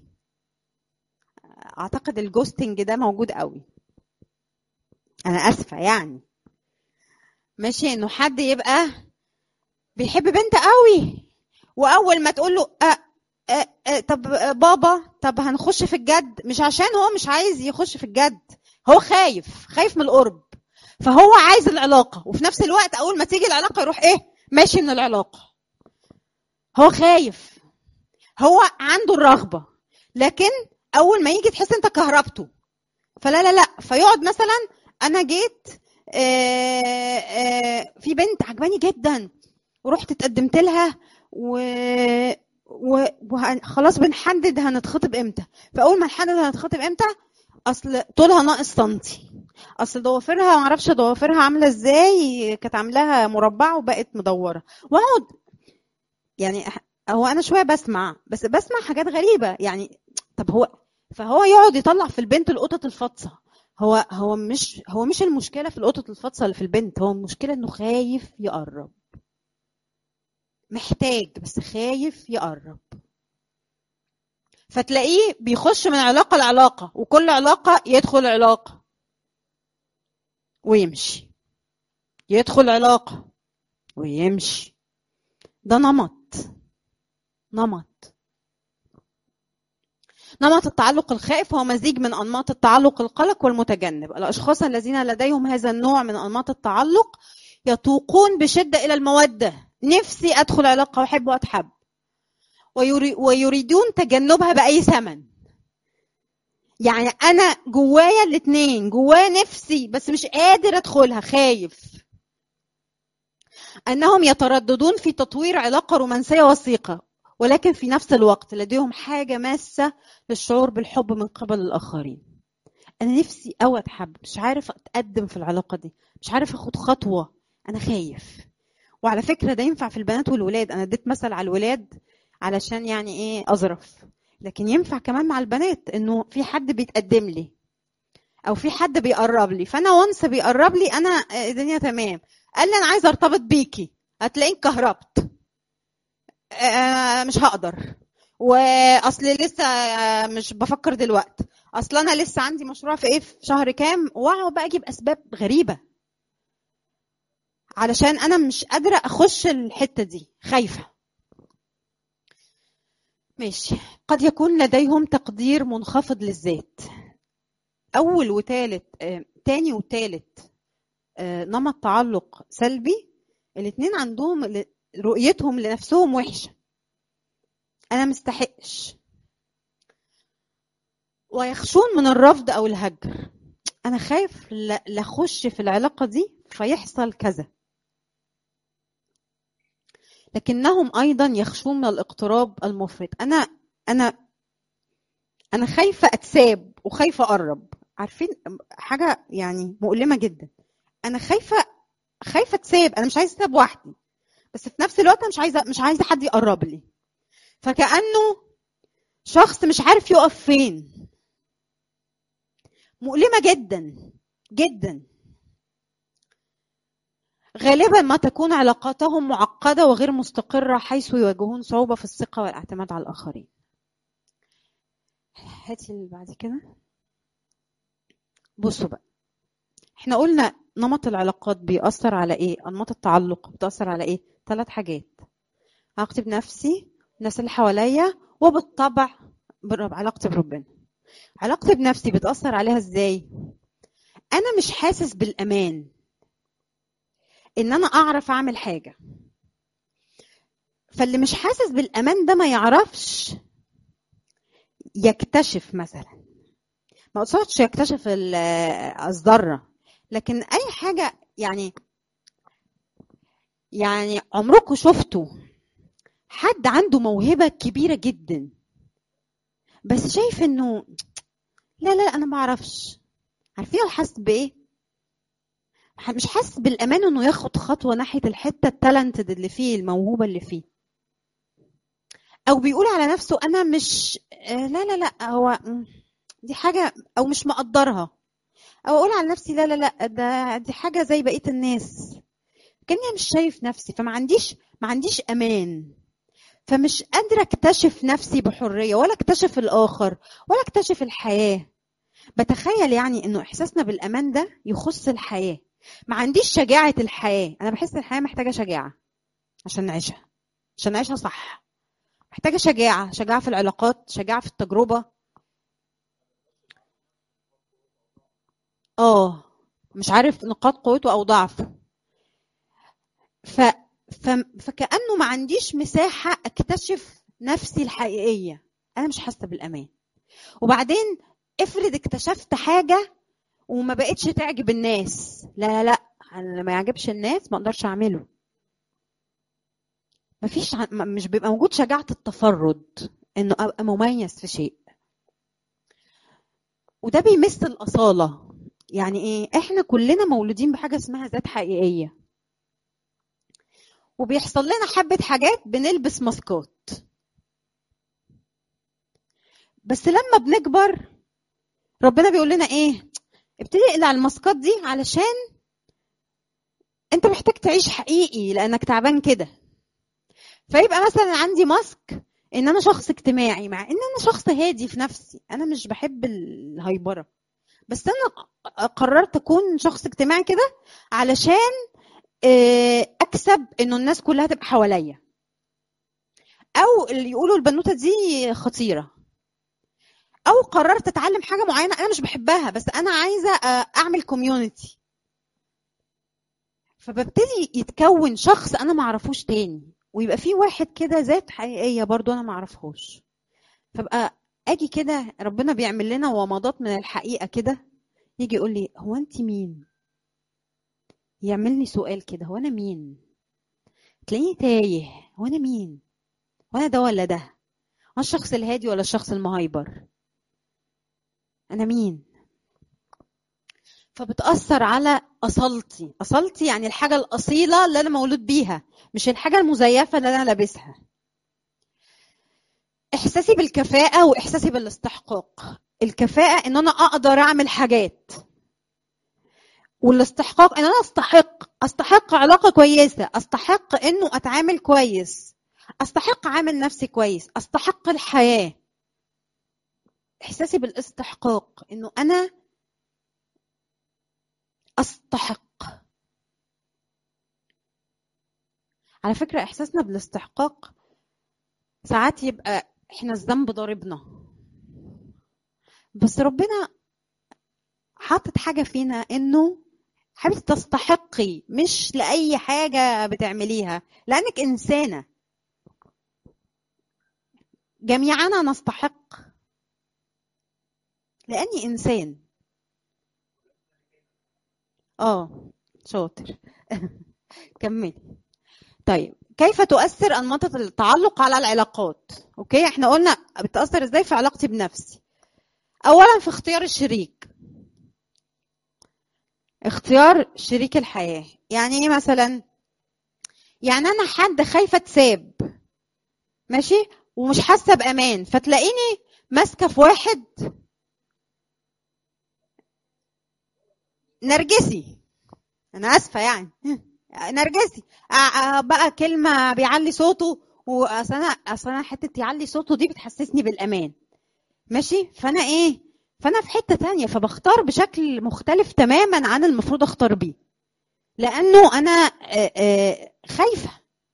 اعتقد الجوستنج ده موجود قوي انا اسفه يعني ماشي انه حد يبقى بيحب بنت قوي واول ما تقول له أه أه أه طب آه، بابا طب هنخش في الجد مش عشان هو مش عايز يخش في الجد هو خايف خايف من القرب فهو عايز العلاقه وفي نفس الوقت اول ما تيجي العلاقه يروح ايه ماشي من العلاقه هو خايف هو عنده الرغبه لكن اول ما يجي تحس انت كهربته فلا لا لا فيقعد مثلا انا جيت آه، آه، في بنت عجباني جدا ورحت اتقدمت لها و و... وه- خلاص بنحدد هنتخطب امتى فاول ما نحدد هنتخطب امتى اصل طولها ناقص سنتي اصل ضوافرها ما اعرفش ضوافرها عامله ازاي كانت عاملاها مربعه وبقت مدوره واقعد يعني أح- هو انا شويه بسمع بس بسمع حاجات غريبه يعني طب هو فهو يقعد يطلع في البنت القطط الفطسه هو هو مش هو مش المشكله في القطط الفطسه اللي في البنت هو المشكله انه خايف يقرب محتاج بس خايف يقرب فتلاقيه بيخش من علاقه لعلاقه وكل علاقه يدخل علاقه ويمشي يدخل علاقه ويمشي ده نمط نمط نمط التعلق الخائف هو مزيج من أنماط التعلق القلق والمتجنب الأشخاص الذين لديهم هذا النوع من أنماط التعلق يتوقون بشدة إلى المودة نفسي أدخل علاقة وأحب وأتحب ويري- ويريدون تجنبها بأي ثمن يعني انا جوايا الاتنين جوايا نفسي بس مش قادر ادخلها خايف انهم يترددون في تطوير علاقه رومانسيه وثيقه ولكن في نفس الوقت لديهم حاجه ماسه للشعور بالحب من قبل الاخرين انا نفسي اوي اتحب مش عارف اتقدم في العلاقه دي مش عارف اخد خطوه انا خايف وعلى فكره ده ينفع في البنات والولاد انا اديت مثل على الولاد علشان يعني ايه اظرف لكن ينفع كمان مع البنات انه في حد بيتقدم لي او في حد بيقرب لي فانا وانس بيقرب لي انا الدنيا تمام قال لي انا عايز ارتبط بيكي هتلاقيني كهربت آه مش هقدر واصل لسه مش بفكر دلوقتي اصل انا لسه عندي مشروع في ايه في شهر كام واقعد بقى اجيب اسباب غريبه علشان انا مش قادره اخش الحته دي خايفه ماشي قد يكون لديهم تقدير منخفض للذات اول وتالت آه، تاني وتالت آه، نمط تعلق سلبي الاتنين عندهم ل- رؤيتهم لنفسهم وحشه انا مستحقش ويخشون من الرفض او الهجر انا خايف لا لا اخش في العلاقه دي فيحصل كذا لكنهم ايضا يخشون من الاقتراب المفرط انا انا انا خايفه اتساب وخايفه اقرب عارفين حاجه يعني مؤلمه جدا انا خايفه خايفه اتساب انا مش عايزه اتساب وحدي بس في نفس الوقت أنا مش عايزه مش عايزه حد يقرب لي فكانه شخص مش عارف يقف فين مؤلمه جدا جدا غالبا ما تكون علاقاتهم معقده وغير مستقره حيث يواجهون صعوبه في الثقه والاعتماد على الاخرين هاتي اللي بعد كده بصوا بقى احنا قلنا نمط العلاقات بيأثر على ايه انماط التعلق بتأثر على ايه ثلاث حاجات علاقتي بنفسي الناس اللي حواليا وبالطبع برب- علاقتي بربنا علاقتي بنفسي بتأثر عليها ازاي انا مش حاسس بالامان ان انا اعرف اعمل حاجه فاللي مش حاسس بالامان ده ما يعرفش يكتشف مثلا ما اقصدش يكتشف ال- الذره لكن اي حاجه يعني يعني عمركم شفتوا حد عنده موهبه كبيره جدا بس شايف انه لا لا انا ما اعرفش عارفين هو حاسس بايه مش حاسس بالامان انه ياخد خطوه ناحيه الحته التالنتد اللي فيه الموهوبه اللي فيه او بيقول على نفسه انا مش آه، لا لا لا هو م، دي حاجه او مش مقدرها او اقول على نفسي لا لا لا ده دي حاجه زي بقيه الناس كاني مش شايف نفسي فما عنديش ما عنديش امان فمش قادره اكتشف نفسي بحريه ولا اكتشف الاخر ولا اكتشف الحياه بتخيل يعني انه احساسنا بالامان ده يخص الحياه ما عنديش شجاعه الحياه انا بحس الحياه محتاجه شجاعه عشان نعيشها عشان نعيشها صح محتاجه شجاعه شجاعه في العلاقات شجاعه في التجربه اه مش عارف نقاط قوته او ضعفه ف... ف... فكانه ما عنديش مساحه اكتشف نفسي الحقيقيه انا مش حاسه بالامان وبعدين افرض اكتشفت حاجه وما بقتش تعجب الناس لا لا لا انا ما يعجبش الناس ما اقدرش اعمله مفيش ع- م- مش بيبقى موجود شجاعه التفرد انه ابقى مميز في شيء وده بيمس الاصاله يعني ايه احنا كلنا مولودين بحاجه اسمها ذات حقيقيه وبيحصل لنا حبه حاجات بنلبس ماسكات بس لما بنكبر ربنا بيقول لنا ايه ابتدي اقلع الماسكات دي علشان انت محتاج تعيش حقيقي لانك تعبان كده فيبقى مثلا عندي ماسك ان انا شخص اجتماعي مع ان انا شخص هادي في نفسي انا مش بحب الهيبره بس انا قررت اكون شخص اجتماعي كده علشان آه، اكسب انه الناس كلها تبقى حواليا او اللي يقولوا البنوته دي خطيره او قررت اتعلم حاجه معينه انا مش بحبها بس انا عايزه آه، اعمل كوميونتي فببتدي يتكون شخص انا ما اعرفوش تاني ويبقى في واحد كده ذات حقيقيه برضو انا ما اعرفهوش فبقى اجي كده ربنا بيعمل لنا ومضات من الحقيقه كده يجي يقول لي هو انت مين يعملني سؤال كده هو انا مين تلاقيني تايه هو انا مين هو انا ده ولا ده هو الشخص الهادي ولا الشخص المهايبر انا مين فبتأثر على أصالتي أصالتي يعني الحاجة الأصيلة اللي أنا مولود بيها مش الحاجة المزيفة اللي أنا لابسها إحساسي بالكفاءة وإحساسي بالاستحقاق الكفاءة إن أنا أقدر أعمل حاجات والاستحقاق إن أنا أستحق أستحق علاقة كويسة أستحق إنه أتعامل كويس أستحق أعامل نفسي كويس أستحق الحياة إحساسي بالاستحقاق إنه أنا أستحق على فكرة إحساسنا بالاستحقاق ساعات يبقى إحنا الذنب ضاربنا بس ربنا حاطط حاجة فينا إنه حبيبتي تستحقي مش لأي حاجة بتعمليها لأنك إنسانة جميعنا نستحق لأني إنسان اه شاطر كملي طيب كيف تؤثر أنمطة التعلق على العلاقات اوكي احنا قلنا بتأثر ازاي في علاقتي بنفسي اولا في اختيار الشريك اختيار شريك الحياة يعني ايه مثلا يعني انا حد خايفة اتساب ماشي ومش حاسة بأمان فتلاقيني ماسكة في واحد نرجسي انا اسفه يعني نرجسي بقى كلمه بيعلي صوته واصل انا اصل انا حته يعلي صوته دي بتحسسني بالامان ماشي فانا ايه فانا في حته تانية فبختار بشكل مختلف تماما عن المفروض اختار بيه لانه انا خايفه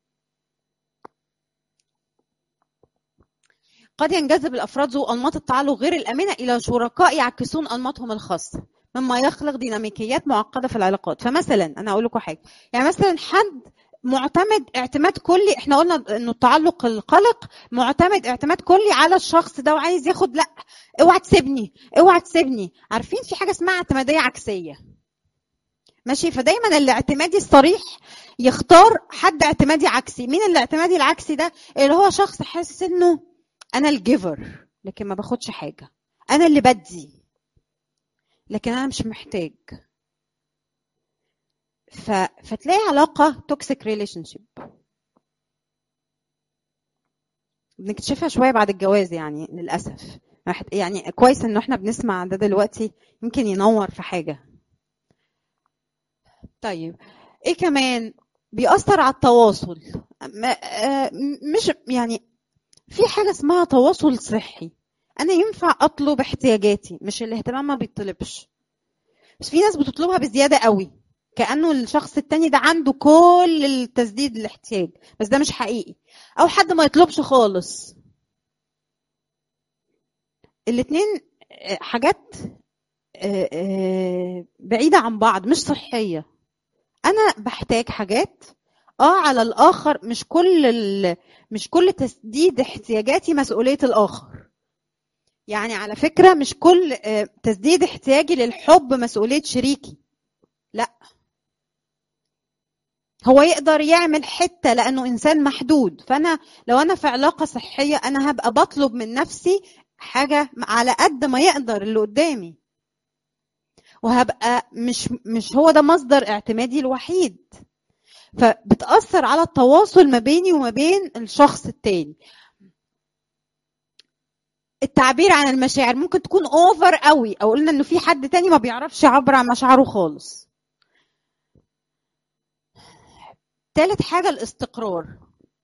قد ينجذب الافراد ذو انماط التعلق غير الامنه الى شركاء يعكسون انماطهم الخاصه مما يخلق ديناميكيات معقده في العلاقات فمثلا انا اقول لكم حاجه يعني مثلا حد معتمد اعتماد كلي احنا قلنا انه التعلق القلق معتمد اعتماد كلي على الشخص ده وعايز ياخد لا اوعى تسيبني اوعى تسيبني عارفين في حاجه اسمها اعتماديه عكسيه ماشي فدايما الاعتمادي الصريح يختار حد اعتمادي عكسي مين الاعتمادي العكسي ده اللي هو شخص حاسس انه انا الجيفر لكن ما باخدش حاجه انا اللي بدي لكن انا مش محتاج ف... فتلاقي علاقة توكسيك ريليشن شيب بنكتشفها شوية بعد الجواز يعني للأسف يعني كويس إنه إحنا بنسمع ده دلوقتي يمكن ينور في حاجة طيب إيه كمان بيأثر على التواصل مش يعني في حاجة اسمها تواصل صحي انا ينفع اطلب احتياجاتي مش الاهتمام ما بيطلبش بس في ناس بتطلبها بزياده قوي كانه الشخص التاني ده عنده كل التسديد الاحتياج بس ده مش حقيقي او حد ما يطلبش خالص الاتنين حاجات بعيده عن بعض مش صحيه انا بحتاج حاجات اه على الاخر مش كل مش كل تسديد احتياجاتي مسؤوليه الاخر يعني على فكرة مش كل تسديد احتياجي للحب مسؤولية شريكي لا هو يقدر يعمل حتة لأنه إنسان محدود فأنا لو أنا في علاقة صحية أنا هبقى بطلب من نفسي حاجة على قد ما يقدر اللي قدامي وهبقى مش مش هو ده مصدر اعتمادي الوحيد فبتأثر على التواصل ما بيني وما بين الشخص التاني التعبير عن المشاعر ممكن تكون اوفر قوي او قلنا انه في حد تاني ما بيعرفش يعبر عن مشاعره خالص تالت حاجه الاستقرار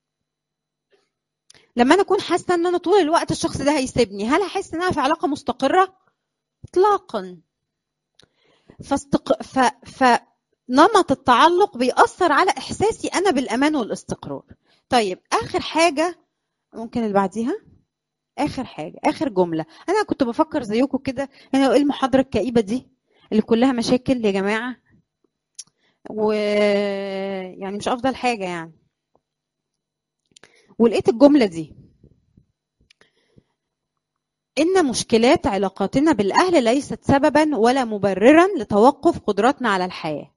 لما انا اكون حاسه ان انا طول الوقت الشخص ده هيسيبني هل هحس ان انا في علاقه مستقره اطلاقا فاستق... ف... فنمط التعلق بيأثر على احساسي انا بالامان والاستقرار طيب اخر حاجه ممكن اللي بعديها اخر حاجه اخر جمله انا كنت بفكر زيكم كده انا ايه المحاضره الكئيبه دي اللي كلها مشاكل يا جماعه و يعني مش افضل حاجه يعني ولقيت الجمله دي إن مشكلات علاقاتنا بالأهل ليست سببا ولا مبررا لتوقف قدراتنا على الحياة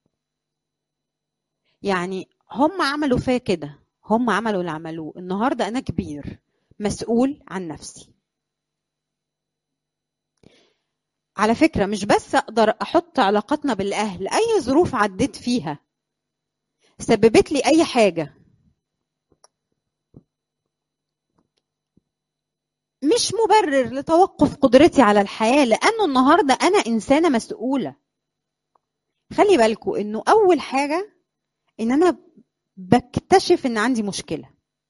يعني هم عملوا فيا كده هم عملوا اللي عملوه النهاردة أنا كبير مسؤول عن نفسي على فكرة مش بس أقدر أحط علاقتنا بالأهل أي ظروف عديت فيها سببت لي أي حاجة مش مبرر لتوقف قدرتي على الحياة لأنه النهاردة أنا إنسانة مسؤولة خلي بالكوا إنه أول حاجة إن أنا بكتشف إن عندي مشكلة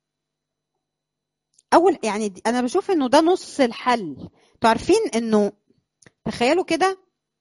أول يعني أنا بشوف إنه ده نص الحل انتوا عارفين إنه تخيلوا كده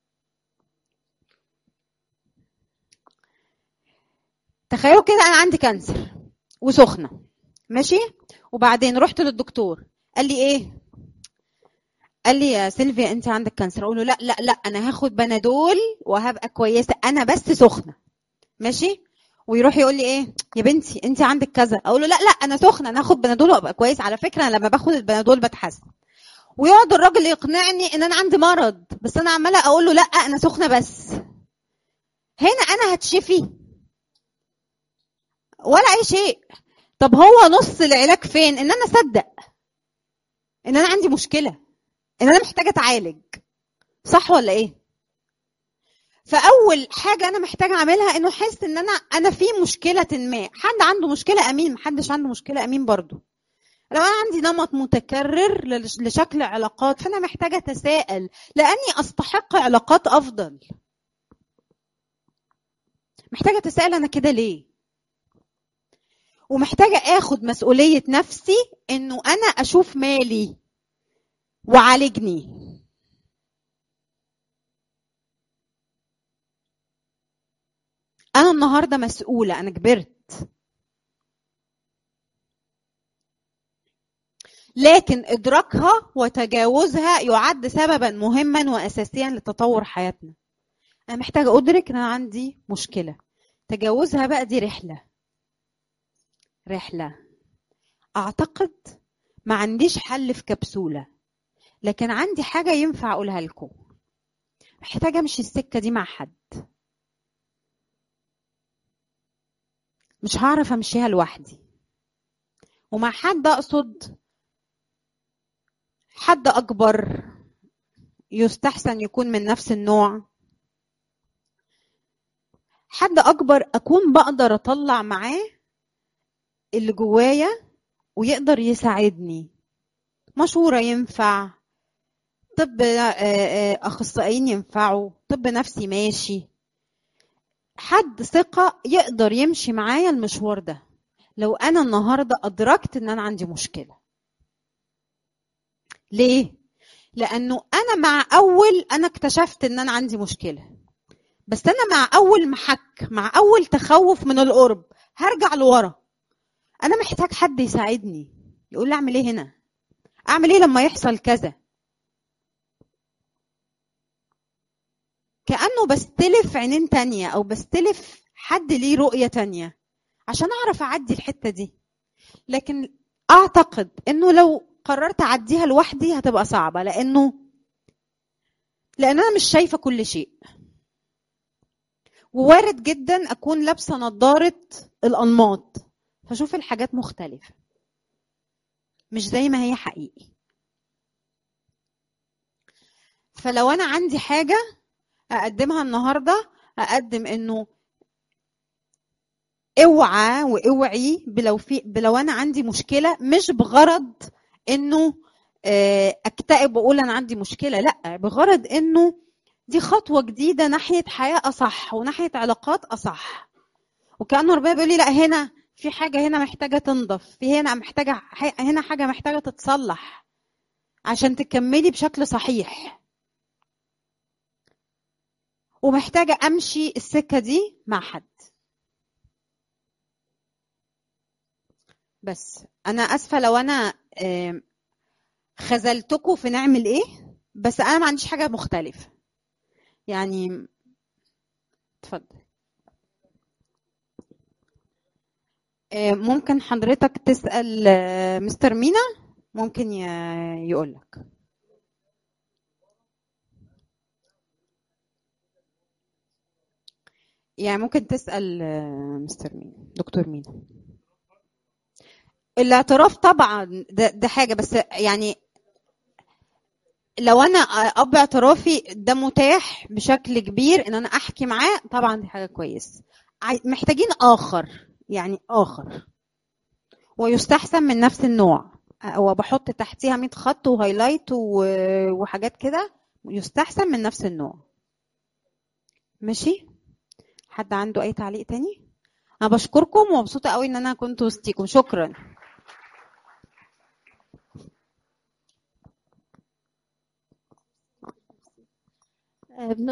تخيلوا كده انا عندي كانسر وسخنه ماشي وبعدين رحت للدكتور قال لي ايه قال لي يا سيلفيا انت عندك كانسر اقول له لا لا لا انا هاخد بنادول وهبقى كويسه انا بس سخنه ماشي ويروح يقول لي ايه يا بنتي انت عندك كذا اقول له لا لا انا سخنه انا هاخد بنادول وابقى كويس على فكره انا لما باخد البنادول بتحسن ويقعد الراجل يقنعني ان انا عندي مرض بس انا عماله اقول له لا انا سخنه بس هنا انا هتشفي ولا اي شيء طب هو نص العلاج فين ان انا اصدق ان انا عندي مشكله ان انا محتاجه اتعالج صح ولا ايه فاول حاجه انا محتاجه اعملها انه احس ان انا انا في مشكله ما حد عنده مشكله امين محدش عنده مشكله امين برضو لو انا عندي نمط متكرر لشكل علاقات فانا محتاجه اتساءل لاني استحق علاقات افضل محتاجه اتساءل انا كده ليه ومحتاجه اخد مسؤوليه نفسي انه انا اشوف مالي وعالجني انا النهارده مسؤوله انا كبرت لكن ادراكها وتجاوزها يعد سببا مهما واساسيا لتطور حياتنا انا محتاجه ادرك ان انا عندي مشكله تجاوزها بقى دي رحله رحله اعتقد ما عنديش حل في كبسوله لكن عندي حاجه ينفع اقولها لكم محتاجه امشي السكه دي مع حد مش هعرف امشيها لوحدي ومع حد اقصد حد اكبر يستحسن يكون من نفس النوع حد اكبر اكون بقدر اطلع معاه اللي جوايا ويقدر يساعدني مشوره ينفع طب اخصائيين ينفعوا طب نفسي ماشي حد ثقه يقدر يمشي معايا المشوار ده لو انا النهارده ادركت ان انا عندي مشكله ليه لانه انا مع اول انا اكتشفت ان انا عندي مشكله بس انا مع اول محك مع اول تخوف من القرب هرجع لورا انا محتاج حد يساعدني يقول لي اعمل ايه هنا اعمل ايه لما يحصل كذا كانه بستلف عينين تانية او بستلف حد ليه رؤيه تانية عشان اعرف اعدي الحته دي لكن اعتقد انه لو قررت اعديها لوحدي هتبقى صعبه لانه لان انا مش شايفه كل شيء ووارد جدا اكون لابسه نظاره الانماط فاشوف الحاجات مختلفه مش زي ما هي حقيقي فلو انا عندي حاجه اقدمها النهارده اقدم انه اوعى واوعي بلو في بلو انا عندي مشكله مش بغرض انه اكتئب واقول انا عندي مشكله لا بغرض انه دي خطوه جديده ناحيه حياه اصح وناحيه علاقات اصح وكانه ربنا بيقول لي لا هنا في حاجه هنا محتاجه تنضف في هنا محتاجه هنا حاجه محتاجه تتصلح عشان تكملي بشكل صحيح ومحتاجه امشي السكه دي مع حد بس انا اسفه لو انا خذلتكم في نعمل ايه بس انا ما عنديش حاجه مختلفه يعني اتفضل ممكن حضرتك تسال مستر مينا ممكن يقول لك يعني ممكن تسأل آه، مستر مين دكتور مين الاعتراف طبعا ده, ده حاجة بس يعني لو انا اب اعترافي ده متاح بشكل كبير ان انا احكي معاه طبعا دي حاجة كويس عاي- محتاجين اخر يعني اخر ويستحسن من نفس النوع وبحط تحتيها 100 خط وهايلايت و- وحاجات كده يستحسن من نفس النوع ماشي حد عنده اي تعليق تاني انا بشكركم ومبسوطه قوي ان انا كنت وسطيكم شكرا آه،